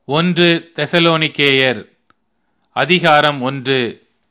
ஒன்று தெசலோனிக்கேயர் அதிகாரம் ஒன்று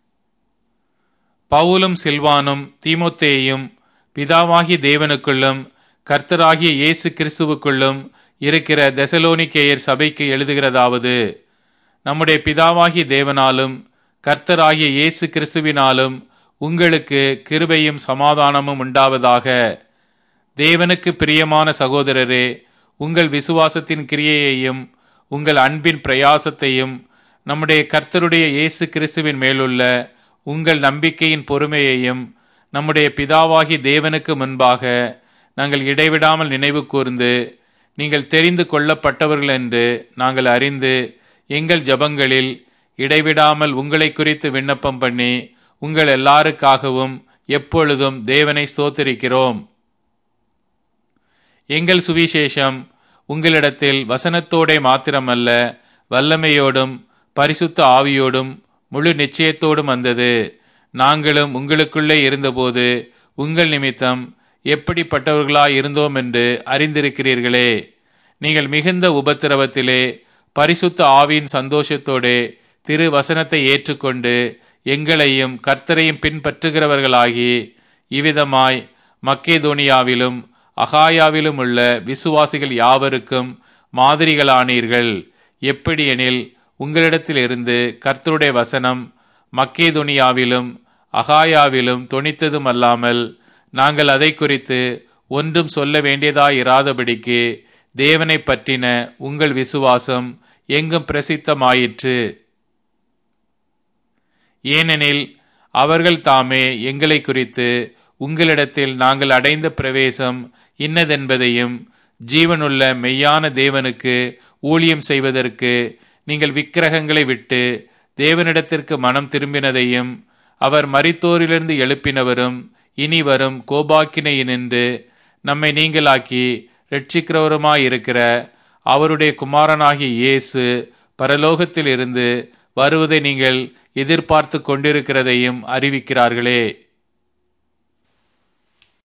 பவுலும் சில்வானும் தீமோத்தேயும் பிதாவாகிய தேவனுக்குள்ளும் கர்த்தராகிய இயேசு கிறிஸ்துவுக்குள்ளும் இருக்கிற தெசலோனிக்கேயர் சபைக்கு எழுதுகிறதாவது நம்முடைய பிதாவாகிய தேவனாலும் கர்த்தராகிய இயேசு கிறிஸ்துவினாலும் உங்களுக்கு கிருபையும் சமாதானமும் உண்டாவதாக தேவனுக்கு பிரியமான சகோதரரே உங்கள் விசுவாசத்தின் கிரியையையும் உங்கள் அன்பின் பிரயாசத்தையும் நம்முடைய கர்த்தருடைய இயேசு கிறிஸ்துவின் மேலுள்ள உங்கள் நம்பிக்கையின் பொறுமையையும் நம்முடைய பிதாவாகி தேவனுக்கு முன்பாக நாங்கள் இடைவிடாமல் நினைவு கூர்ந்து நீங்கள் தெரிந்து கொள்ளப்பட்டவர்கள் என்று நாங்கள் அறிந்து எங்கள் ஜபங்களில் இடைவிடாமல் உங்களை குறித்து விண்ணப்பம் பண்ணி உங்கள் எல்லாருக்காகவும் எப்பொழுதும் தேவனை ஸ்தோத்தரிக்கிறோம் எங்கள் சுவிசேஷம் உங்களிடத்தில் வசனத்தோடே மாத்திரமல்ல வல்லமையோடும் பரிசுத்த ஆவியோடும் முழு நிச்சயத்தோடும் வந்தது நாங்களும் உங்களுக்குள்ளே இருந்தபோது உங்கள் நிமித்தம் எப்படிப்பட்டவர்களாய் இருந்தோம் என்று அறிந்திருக்கிறீர்களே நீங்கள் மிகுந்த உபத்திரவத்திலே பரிசுத்த ஆவியின் சந்தோஷத்தோடே திரு வசனத்தை ஏற்றுக்கொண்டு எங்களையும் கர்த்தரையும் பின்பற்றுகிறவர்களாகி இவ்விதமாய் மக்கேதோனியாவிலும் அகாயாவிலும் உள்ள விசுவாசிகள் யாவருக்கும் மாதிரிகளானீர்கள் எப்படியெனில் உங்களிடத்திலிருந்து கர்த்தருடைய வசனம் மக்கேதொனியாவிலும் அகாயாவிலும் தொனித்ததும் அல்லாமல் நாங்கள் அதை குறித்து ஒன்றும் சொல்ல வேண்டியதாயிராதபடிக்கு தேவனை பற்றின உங்கள் விசுவாசம் எங்கும் பிரசித்தமாயிற்று ஏனெனில் அவர்கள் தாமே எங்களை குறித்து உங்களிடத்தில் நாங்கள் அடைந்த பிரவேசம் இன்னதென்பதையும் ஜீவனுள்ள மெய்யான தேவனுக்கு ஊழியம் செய்வதற்கு நீங்கள் விக்கிரகங்களை விட்டு தேவனிடத்திற்கு மனம் திரும்பினதையும் அவர் மரித்தோரிலிருந்து எழுப்பினவரும் இனி வரும் கோபாக்கினையினின்று நம்மை நீங்களாக்கி ரட்சிக்கிறவருமாயிருக்கிற அவருடைய குமாரனாகிய இயேசு பரலோகத்தில் இருந்து வருவதை நீங்கள் எதிர்பார்த்து கொண்டிருக்கிறதையும் அறிவிக்கிறார்களே